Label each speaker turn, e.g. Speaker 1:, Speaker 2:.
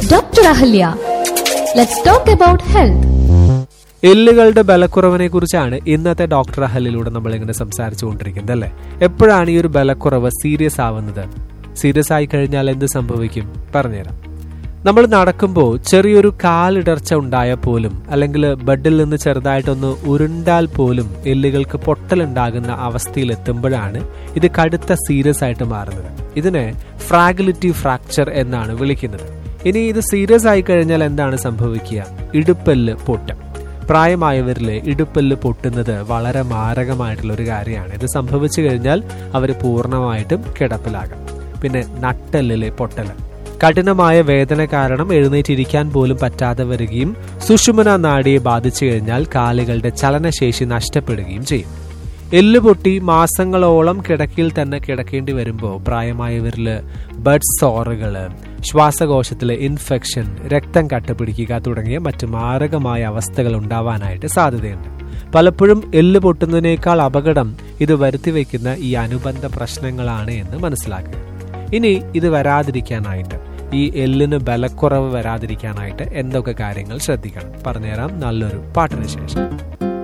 Speaker 1: Dr. Ahalya. Let's talk about health.
Speaker 2: എല്ലുകളുടെ ബലക്കുറവിനെ കുറിച്ചാണ് ഇന്നത്തെ ഡോക്ടർ അഹലിലൂടെ നമ്മൾ ഇങ്ങനെ സംസാരിച്ചു കൊണ്ടിരിക്കുന്നത് അല്ലേ എപ്പോഴാണ് ഈ ഒരു ബലക്കുറവ് സീരിയസ് ആവുന്നത് സീരിയസ് ആയി കഴിഞ്ഞാൽ എന്ത് സംഭവിക്കും പറഞ്ഞുതരാം നമ്മൾ നടക്കുമ്പോൾ ചെറിയൊരു കാലിടർച്ച ഉണ്ടായാൽ പോലും അല്ലെങ്കിൽ ബെഡിൽ നിന്ന് ചെറുതായിട്ടൊന്ന് ഉരുണ്ടാൽ പോലും എല്ലുകൾക്ക് പൊട്ടലുണ്ടാകുന്ന അവസ്ഥയിൽ എത്തുമ്പോഴാണ് ഇത് കടുത്ത സീരിയസ് ആയിട്ട് മാറുന്നത് ഇതിനെ ഫ്രാഗിലിറ്റി ഫ്രാക്ചർ എന്നാണ് വിളിക്കുന്നത് ഇനി ഇത് സീരിയസ് ആയി കഴിഞ്ഞാൽ എന്താണ് സംഭവിക്കുക ഇടുപ്പല്ല് പൊട്ടും പ്രായമായവരിലെ ഇടുപ്പല്ല് പൊട്ടുന്നത് വളരെ മാരകമായിട്ടുള്ള ഒരു കാര്യമാണ് ഇത് സംഭവിച്ചു കഴിഞ്ഞാൽ അവർ പൂർണ്ണമായിട്ടും കിടപ്പിലാകാം പിന്നെ നട്ടെല്ലിലെ പൊട്ടല് കഠിനമായ വേദന കാരണം എഴുന്നേറ്റിരിക്കാൻ പോലും പറ്റാതെ വരികയും സുഷുമന നാഡിയെ ബാധിച്ചു കഴിഞ്ഞാൽ കാലുകളുടെ ചലനശേഷി നഷ്ടപ്പെടുകയും ചെയ്യും എല്ലുപൊട്ടി മാസങ്ങളോളം കിടക്കയിൽ തന്നെ കിടക്കേണ്ടി വരുമ്പോൾ പ്രായമായവരിൽ ബഡ് സോറുകള് ശ്വാസകോശത്തിലെ ഇൻഫെക്ഷൻ രക്തം കട്ടപിടിക്കുക തുടങ്ങിയ മറ്റ് മാരകമായ അവസ്ഥകൾ ഉണ്ടാവാനായിട്ട് സാധ്യതയുണ്ട് പലപ്പോഴും എല്ല് പൊട്ടുന്നതിനേക്കാൾ അപകടം ഇത് വരുത്തിവെക്കുന്ന ഈ അനുബന്ധ പ്രശ്നങ്ങളാണ് എന്ന് മനസ്സിലാക്കുക ഇനി ഇത് വരാതിരിക്കാനായിട്ട് ഈ എല്ലിന് ബലക്കുറവ് വരാതിരിക്കാനായിട്ട് എന്തൊക്കെ കാര്യങ്ങൾ ശ്രദ്ധിക്കണം പറഞ്ഞുതരാം നല്ലൊരു പാട്ടിന് ശേഷം